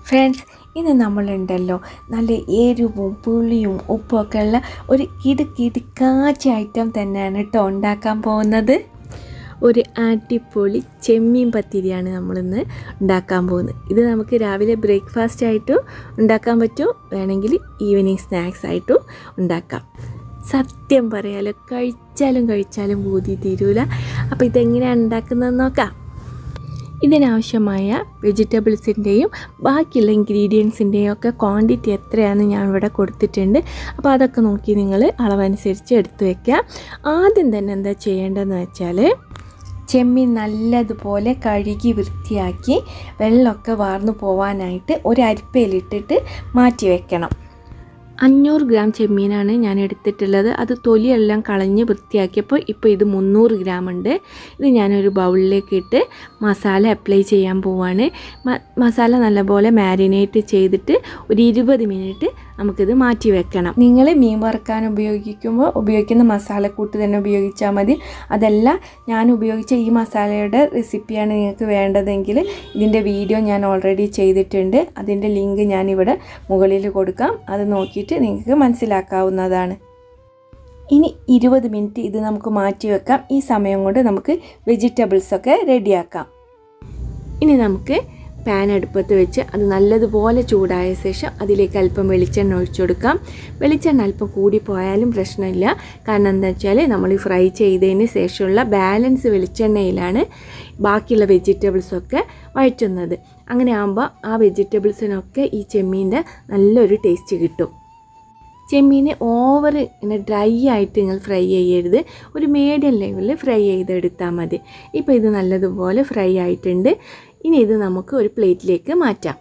friends ഇന്ന് നമ്മളുണ്ടല്ലോ നല്ല എരിവും പുളിയും ഉപ്പുമൊക്കെ ഉള്ള ഒരു കിടുക്കിടുക്കാച്ച ഐറ്റം തന്നെയാണ് കേട്ടോ ഉണ്ടാക്കാൻ പോകുന്നത് ഒരു അടിപൊളി ചെമ്മീൻ പത്തിരിയാണ് നമ്മളിന്ന് ഉണ്ടാക്കാൻ പോകുന്നത് ഇത് നമുക്ക് രാവിലെ ബ്രേക്ക്ഫാസ്റ്റ് ആയിട്ടും ഉണ്ടാക്കാൻ പറ്റും വേണമെങ്കിൽ ഈവനിങ് സ്നാക്സ് ആയിട്ടും ഉണ്ടാക്കാം സത്യം പറയാലോ കഴിച്ചാലും കഴിച്ചാലും ബൂതി തീരൂല അപ്പോൾ ഇതെങ്ങനെയാണ് ഉണ്ടാക്കുന്നതെന്ന് നോക്കാം ഇതിനാവശ്യമായ വെജിറ്റബിൾസിൻ്റെയും ബാക്കിയുള്ള ഇൻഗ്രീഡിയൻസിൻ്റെയും ഒക്കെ ക്വാണ്ടിറ്റി എത്രയാണെന്ന് ഞാൻ ഇവിടെ കൊടുത്തിട്ടുണ്ട് അപ്പോൾ അതൊക്കെ നോക്കി നിങ്ങൾ അളവനുസരിച്ച് എടുത്തു വയ്ക്കുക ആദ്യം തന്നെ എന്താ ചെയ്യേണ്ടതെന്ന് വെച്ചാൽ ചെമ്മീൻ നല്ലതുപോലെ കഴുകി വൃത്തിയാക്കി വെള്ളമൊക്കെ വാർന്നു പോവാനായിട്ട് ഒരു അരിപ്പയിലിട്ടിട്ട് മാറ്റി വെക്കണം അഞ്ഞൂറ് ഗ്രാം ചെമ്മീനാണ് ഞാൻ എടുത്തിട്ടുള്ളത് അത് തൊലിയെല്ലാം കളഞ്ഞ് വൃത്തിയാക്കിയപ്പോൾ ഇപ്പോൾ ഇത് മുന്നൂറ് ഗ്രാം ഉണ്ട് ഇത് ഞാനൊരു ബൗളിലേക്ക് ഇട്ട് മസാല അപ്ലൈ ചെയ്യാൻ പോവാണ് മസാല നല്ലപോലെ മാരിനേറ്റ് ചെയ്തിട്ട് ഒരു ഇരുപത് മിനിറ്റ് നമുക്കിത് മാറ്റി വെക്കണം നിങ്ങൾ മീൻ വറുക്കാൻ ഉപയോഗിക്കുമ്പോൾ ഉപയോഗിക്കുന്ന മസാലക്കൂട്ട് തന്നെ ഉപയോഗിച്ചാൽ മതി അതല്ല ഞാൻ ഉപയോഗിച്ച ഈ മസാലയുടെ റെസിപ്പിയാണ് നിങ്ങൾക്ക് വേണ്ടതെങ്കിൽ ഇതിൻ്റെ വീഡിയോ ഞാൻ ഓൾറെഡി ചെയ്തിട്ടുണ്ട് അതിൻ്റെ ലിങ്ക് ഞാനിവിടെ മുകളിൽ കൊടുക്കാം അത് നോക്കിയിട്ട് നിങ്ങൾക്ക് മനസ്സിലാക്കാവുന്നതാണ് ഇനി ഇരുപത് മിനിറ്റ് ഇത് നമുക്ക് മാറ്റി വെക്കാം ഈ സമയം കൊണ്ട് നമുക്ക് വെജിറ്റബിൾസൊക്കെ റെഡിയാക്കാം ഇനി നമുക്ക് പാൻ അടുപ്പത്ത് വെച്ച് അത് നല്ലതുപോലെ ചൂടായ ശേഷം അതിലേക്ക് അല്പം വെളിച്ചെണ്ണ ഒഴിച്ചു കൊടുക്കാം വെളിച്ചെണ്ണ അല്പം കൂടിപ്പോയാലും പ്രശ്നമില്ല കാരണം എന്താ വെച്ചാൽ നമ്മൾ ഈ ഫ്രൈ ചെയ്തതിന് ശേഷമുള്ള ബാലൻസ് വെളിച്ചെണ്ണയിലാണ് ബാക്കിയുള്ള വെജിറ്റബിൾസൊക്കെ വഴറ്റുന്നത് അങ്ങനെ ആകുമ്പോൾ ആ വെജിറ്റബിൾസിനൊക്കെ ഈ ചെമ്മീൻ്റെ നല്ലൊരു ടേസ്റ്റ് കിട്ടും ചെമ്മീനെ ഓവർ ഇങ്ങനെ ഡ്രൈ ആയിട്ട് നിങ്ങൾ ഫ്രൈ ചെയ്യരുത് ഒരു മീഡിയം ലെവലിൽ ഫ്രൈ ചെയ്തെടുത്താൽ മതി ഇപ്പോൾ ഇത് നല്ലതുപോലെ ഫ്രൈ ആയിട്ടുണ്ട് ഇനി ഇത് നമുക്ക് ഒരു പ്ലേറ്റിലേക്ക് മാറ്റാം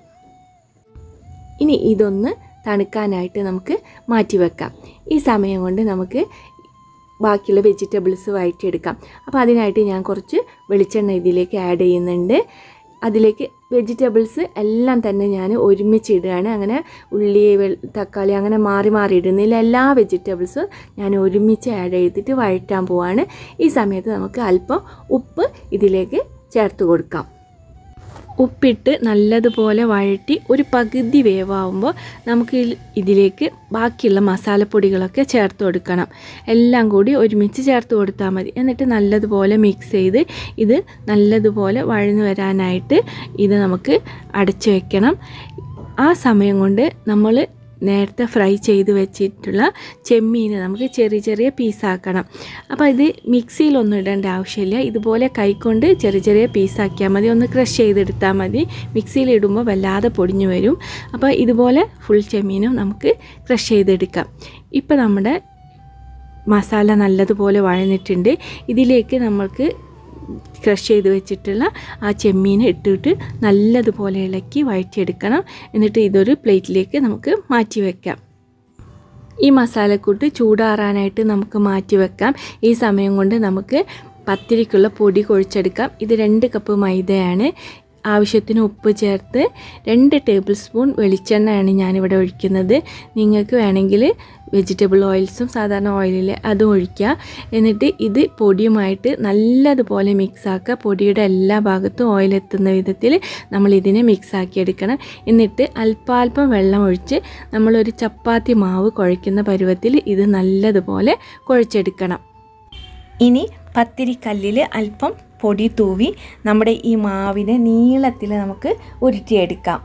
ഇനി ഇതൊന്ന് തണുക്കാനായിട്ട് നമുക്ക് മാറ്റി വെക്കാം ഈ സമയം കൊണ്ട് നമുക്ക് ബാക്കിയുള്ള വെജിറ്റബിൾസ് വഴറ്റിയെടുക്കാം അപ്പോൾ അതിനായിട്ട് ഞാൻ കുറച്ച് വെളിച്ചെണ്ണ ഇതിലേക്ക് ആഡ് ചെയ്യുന്നുണ്ട് അതിലേക്ക് വെജിറ്റബിൾസ് എല്ലാം തന്നെ ഞാൻ ഒരുമിച്ച് ഇടുകയാണ് അങ്ങനെ ഉള്ളി തക്കാളി അങ്ങനെ മാറി മാറി ഇടുന്നില്ല എല്ലാ വെജിറ്റബിൾസും ഞാൻ ഒരുമിച്ച് ആഡ് ചെയ്തിട്ട് വഴറ്റാൻ പോവാണ് ഈ സമയത്ത് നമുക്ക് അല്പം ഉപ്പ് ഇതിലേക്ക് ചേർത്ത് കൊടുക്കാം ഉപ്പിട്ട് നല്ലതുപോലെ വഴറ്റി ഒരു പകുതി വേവാകുമ്പോൾ നമുക്ക് ഇതിലേക്ക് ബാക്കിയുള്ള മസാലപ്പൊടികളൊക്കെ ചേർത്ത് കൊടുക്കണം എല്ലാം കൂടി ഒരുമിച്ച് ചേർത്ത് കൊടുത്താൽ മതി എന്നിട്ട് നല്ലതുപോലെ മിക്സ് ചെയ്ത് ഇത് നല്ലതുപോലെ വഴന്നു വരാനായിട്ട് ഇത് നമുക്ക് അടച്ചു വെക്കണം ആ സമയം കൊണ്ട് നമ്മൾ നേരത്തെ ഫ്രൈ ചെയ്ത് വെച്ചിട്ടുള്ള ചെമ്മീൻ നമുക്ക് ചെറിയ ചെറിയ പീസാക്കണം അപ്പോൾ ഇത് മിക്സിയിലൊന്നും ഇടേണ്ട ആവശ്യമില്ല ഇതുപോലെ കൈകൊണ്ട് ചെറിയ ചെറിയ പീസാക്കിയാൽ മതി ഒന്ന് ക്രഷ് ചെയ്തെടുത്താൽ മതി മിക്സിയിൽ ഇടുമ്പോൾ വല്ലാതെ പൊടിഞ്ഞു വരും അപ്പോൾ ഇതുപോലെ ഫുൾ ചെമ്മീനും നമുക്ക് ക്രഷ് ചെയ്തെടുക്കാം ഇപ്പോൾ നമ്മുടെ മസാല നല്ലതുപോലെ വഴന്നിട്ടുണ്ട് ഇതിലേക്ക് നമ്മൾക്ക് ക്രഷ് ചെയ്ത് വെച്ചിട്ടുള്ള ആ ചെമ്മീൻ ഇട്ടിട്ട് നല്ലതുപോലെ ഇളക്കി വഴറ്റിയെടുക്കണം എന്നിട്ട് ഇതൊരു പ്ലേറ്റിലേക്ക് നമുക്ക് മാറ്റി വെക്കാം ഈ മസാലക്കൂട്ട് ചൂടാറാനായിട്ട് നമുക്ക് മാറ്റി വെക്കാം ഈ സമയം കൊണ്ട് നമുക്ക് പത്തിരിക്കുള്ള പൊടി കുഴിച്ചെടുക്കാം ഇത് രണ്ട് കപ്പ് മൈദയാണ് ആവശ്യത്തിന് ഉപ്പ് ചേർത്ത് രണ്ട് ടേബിൾ സ്പൂൺ വെളിച്ചെണ്ണയാണ് ഞാനിവിടെ ഒഴിക്കുന്നത് നിങ്ങൾക്ക് വേണമെങ്കിൽ വെജിറ്റബിൾ ഓയിൽസും സാധാരണ ഓയിലിൽ അതും ഒഴിക്കുക എന്നിട്ട് ഇത് പൊടിയുമായിട്ട് നല്ലതുപോലെ മിക്സാക്കുക പൊടിയുടെ എല്ലാ ഭാഗത്തും ഓയിൽ എത്തുന്ന വിധത്തിൽ നമ്മൾ ഇതിനെ മിക്സാക്കി എടുക്കണം എന്നിട്ട് അല്പാൽപ്പം വെള്ളം ഒഴിച്ച് നമ്മളൊരു ചപ്പാത്തി മാവ് കുഴയ്ക്കുന്ന പരുവത്തിൽ ഇത് നല്ലതുപോലെ കുഴച്ചെടുക്കണം ഇനി പത്തിരിക്കല്ലിൽ അല്പം പൊടി തൂവി നമ്മുടെ ഈ മാവിനെ നീളത്തിൽ നമുക്ക് ഉരുട്ടിയെടുക്കാം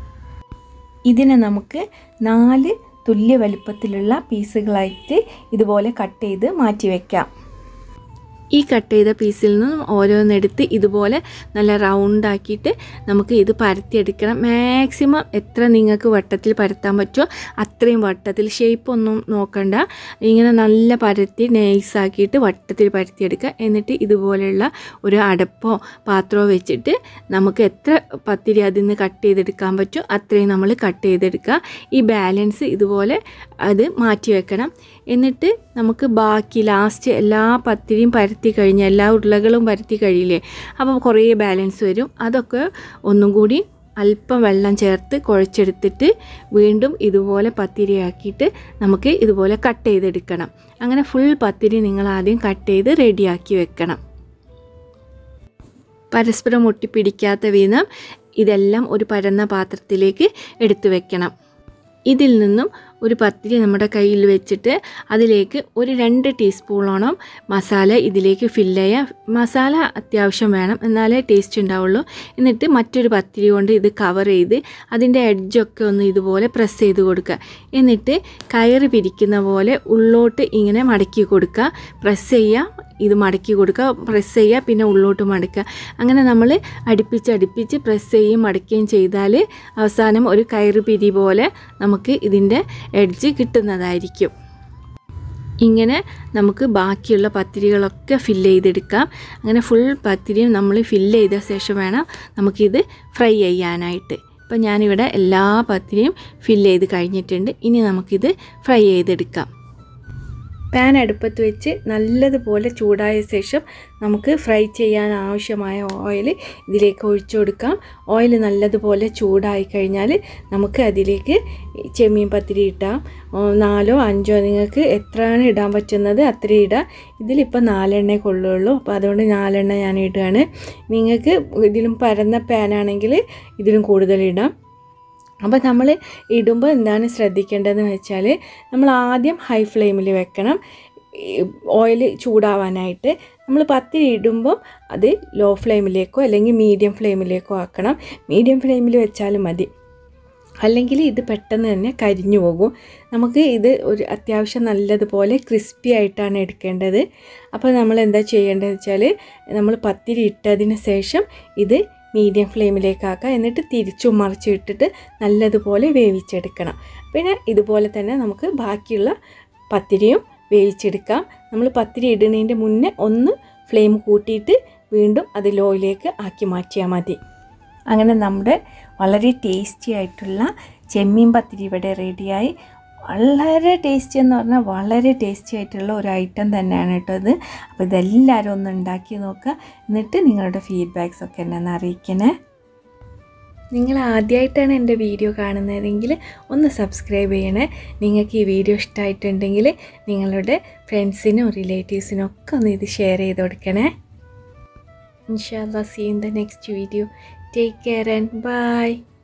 ഇതിനെ നമുക്ക് നാല് തുല്യ വലുപ്പത്തിലുള്ള പീസുകളായിട്ട് ഇതുപോലെ കട്ട് ചെയ്ത് മാറ്റി വയ്ക്കാം ഈ കട്ട് ചെയ്ത പീസിൽ നിന്നും ഓരോന്നെടുത്ത് ഇതുപോലെ നല്ല റൗണ്ട് ആക്കിയിട്ട് നമുക്ക് ഇത് പരത്തിയെടുക്കണം മാക്സിമം എത്ര നിങ്ങൾക്ക് വട്ടത്തിൽ പരത്താൻ പറ്റുമോ അത്രയും വട്ടത്തിൽ ഷേപ്പ് ഒന്നും നോക്കണ്ട ഇങ്ങനെ നല്ല പരത്തി നൈസാക്കിയിട്ട് വട്ടത്തിൽ പരത്തിയെടുക്കുക എന്നിട്ട് ഇതുപോലെയുള്ള ഒരു അടപ്പോ പാത്രമോ വെച്ചിട്ട് നമുക്ക് എത്ര പത്തിരി അതിൽ നിന്ന് കട്ട് ചെയ്തെടുക്കാൻ പറ്റുമോ അത്രയും നമ്മൾ കട്ട് ചെയ്തെടുക്കുക ഈ ബാലൻസ് ഇതുപോലെ അത് മാറ്റി വെക്കണം എന്നിട്ട് നമുക്ക് ബാക്കി ലാസ്റ്റ് എല്ലാ പത്തിരിയും പരത്തി കഴിഞ്ഞ് എല്ലാ ഉരുളകളും പരത്തി കഴിയില്ലേ അപ്പോൾ കുറേ ബാലൻസ് വരും അതൊക്കെ ഒന്നും കൂടി അല്പം വെള്ളം ചേർത്ത് കുഴച്ചെടുത്തിട്ട് വീണ്ടും ഇതുപോലെ പത്തിരിയാക്കിയിട്ട് നമുക്ക് ഇതുപോലെ കട്ട് ചെയ്തെടുക്കണം അങ്ങനെ ഫുൾ പത്തിരി നിങ്ങൾ ആദ്യം കട്ട് ചെയ്ത് റെഡിയാക്കി വെക്കണം പരസ്പരം ഒട്ടിപ്പിടിക്കാത്ത വിധം ഇതെല്ലാം ഒരു പരന്ന പാത്രത്തിലേക്ക് എടുത്തു വെക്കണം ഇതിൽ നിന്നും ഒരു പത്തിരി നമ്മുടെ കയ്യിൽ വെച്ചിട്ട് അതിലേക്ക് ഒരു രണ്ട് ടീസ്പൂണോളം മസാല ഇതിലേക്ക് ഫില്ല് ചെയ്യുക മസാല അത്യാവശ്യം വേണം എന്നാലേ ടേസ്റ്റ് ഉണ്ടാവുള്ളൂ എന്നിട്ട് മറ്റൊരു പത്തിരി കൊണ്ട് ഇത് കവർ ചെയ്ത് അതിൻ്റെ എഡ്ജൊക്കെ ഒന്ന് ഇതുപോലെ പ്രസ് ചെയ്ത് കൊടുക്കുക എന്നിട്ട് കയറ് പിരിക്കുന്ന പോലെ ഉള്ളോട്ട് ഇങ്ങനെ മടക്കി കൊടുക്കുക പ്രസ് ചെയ്യുക ഇത് മടക്കി കൊടുക്കുക പ്രസ് ചെയ്യുക പിന്നെ ഉള്ളോട്ട് മടക്കുക അങ്ങനെ നമ്മൾ അടുപ്പിച്ച് അടുപ്പിച്ച് പ്രസ് ചെയ്യുകയും മടക്കുകയും ചെയ്താൽ അവസാനം ഒരു കയറ് പിരി പോലെ നമുക്ക് ഇതിൻ്റെ എഡ്ജ് കിട്ടുന്നതായിരിക്കും ഇങ്ങനെ നമുക്ക് ബാക്കിയുള്ള പത്തിരികളൊക്കെ ഫില്ല് ചെയ്തെടുക്കാം അങ്ങനെ ഫുൾ പത്തിരിയും നമ്മൾ ഫില്ല് ചെയ്ത ശേഷം വേണം നമുക്കിത് ഫ്രൈ ചെയ്യാനായിട്ട് ഇപ്പം ഞാനിവിടെ എല്ലാ പത്തിരിയും ഫില്ല് ചെയ്ത് കഴിഞ്ഞിട്ടുണ്ട് ഇനി നമുക്കിത് ഫ്രൈ ചെയ്തെടുക്കാം പാൻ അടുപ്പത്ത് വെച്ച് നല്ലതുപോലെ ചൂടായ ശേഷം നമുക്ക് ഫ്രൈ ചെയ്യാൻ ആവശ്യമായ ഓയിൽ ഇതിലേക്ക് ഒഴിച്ചു കൊടുക്കാം ഓയിൽ നല്ലതുപോലെ ചൂടായി കഴിഞ്ഞാൽ നമുക്ക് അതിലേക്ക് ചെമ്മീൻ പത്തിരി ഇട്ടാം ഓ, നാലോ അഞ്ചോ നിങ്ങൾക്ക് എത്രയാണ് ഇടാൻ പറ്റുന്നത് അത്രയും ഇടാം ഇതിലിപ്പോൾ നാലെണ്ണേ കൊള്ളുള്ളൂ അപ്പോൾ അതുകൊണ്ട് നാലെണ്ണ ഞാൻ ഇടുകയാണ് നിങ്ങൾക്ക് ഇതിലും പരന്ന പാനാണെങ്കിൽ ഇതിലും കൂടുതൽ ഇടാം അപ്പോൾ നമ്മൾ ഇടുമ്പോൾ എന്താണ് ശ്രദ്ധിക്കേണ്ടതെന്ന് വെച്ചാൽ നമ്മൾ ആദ്യം ഹൈ ഫ്ലെയിമിൽ വെക്കണം ഓയിൽ ചൂടാവാനായിട്ട് നമ്മൾ പത്തിരി ഇടുമ്പോൾ അത് ലോ ഫ്ലെയിമിലേക്കോ അല്ലെങ്കിൽ മീഡിയം ഫ്ലെയിമിലേക്കോ ആക്കണം മീഡിയം ഫ്ലെയിമിൽ വെച്ചാലും മതി അല്ലെങ്കിൽ ഇത് പെട്ടെന്ന് തന്നെ കരിഞ്ഞു പോകും നമുക്ക് ഇത് ഒരു അത്യാവശ്യം നല്ലതുപോലെ ക്രിസ്പി ആയിട്ടാണ് എടുക്കേണ്ടത് അപ്പോൾ നമ്മൾ എന്താ ചെയ്യേണ്ടത് വെച്ചാൽ നമ്മൾ പത്തിരി ഇട്ടതിന് ശേഷം ഇത് മീഡിയം ഫ്ലെയിമിലേക്കാക്കുക എന്നിട്ട് തിരിച്ചും മറിച്ചും ഇട്ടിട്ട് നല്ലതുപോലെ വേവിച്ചെടുക്കണം പിന്നെ ഇതുപോലെ തന്നെ നമുക്ക് ബാക്കിയുള്ള പത്തിരിയും വേവിച്ചെടുക്കാം നമ്മൾ പത്തിരി ഇടുന്നതിൻ്റെ മുന്നേ ഒന്ന് ഫ്ലെയിം കൂട്ടിയിട്ട് വീണ്ടും അത് ലോയിലേക്ക് ആക്കി മാറ്റിയാൽ മതി അങ്ങനെ നമ്മുടെ വളരെ ടേസ്റ്റി ആയിട്ടുള്ള ചെമ്മീൻ പത്തിരി ഇവിടെ റെഡിയായി വളരെ ടേസ്റ്റി എന്ന് പറഞ്ഞാൽ വളരെ ടേസ്റ്റി ആയിട്ടുള്ള ഒരു ഐറ്റം തന്നെയാണ് കേട്ടോ ഇത് അപ്പോൾ ഇതെല്ലാവരും ഒന്ന് ഉണ്ടാക്കി നോക്കുക എന്നിട്ട് നിങ്ങളുടെ ഫീഡ്ബാക്സ് ഒക്കെ എന്നെ ഒന്ന് അറിയിക്കണേ നിങ്ങൾ ആദ്യമായിട്ടാണ് എൻ്റെ വീഡിയോ കാണുന്നതെങ്കിൽ ഒന്ന് സബ്സ്ക്രൈബ് ചെയ്യണേ നിങ്ങൾക്ക് ഈ വീഡിയോ ഇഷ്ടമായിട്ടുണ്ടെങ്കിൽ നിങ്ങളുടെ ഫ്രണ്ട്സിനും റിലേറ്റീവ്സിനും ഒക്കെ ഒന്ന് ഇത് ഷെയർ ചെയ്ത് കൊടുക്കണേ ഇൻഷാല്ല see in the next video take care and by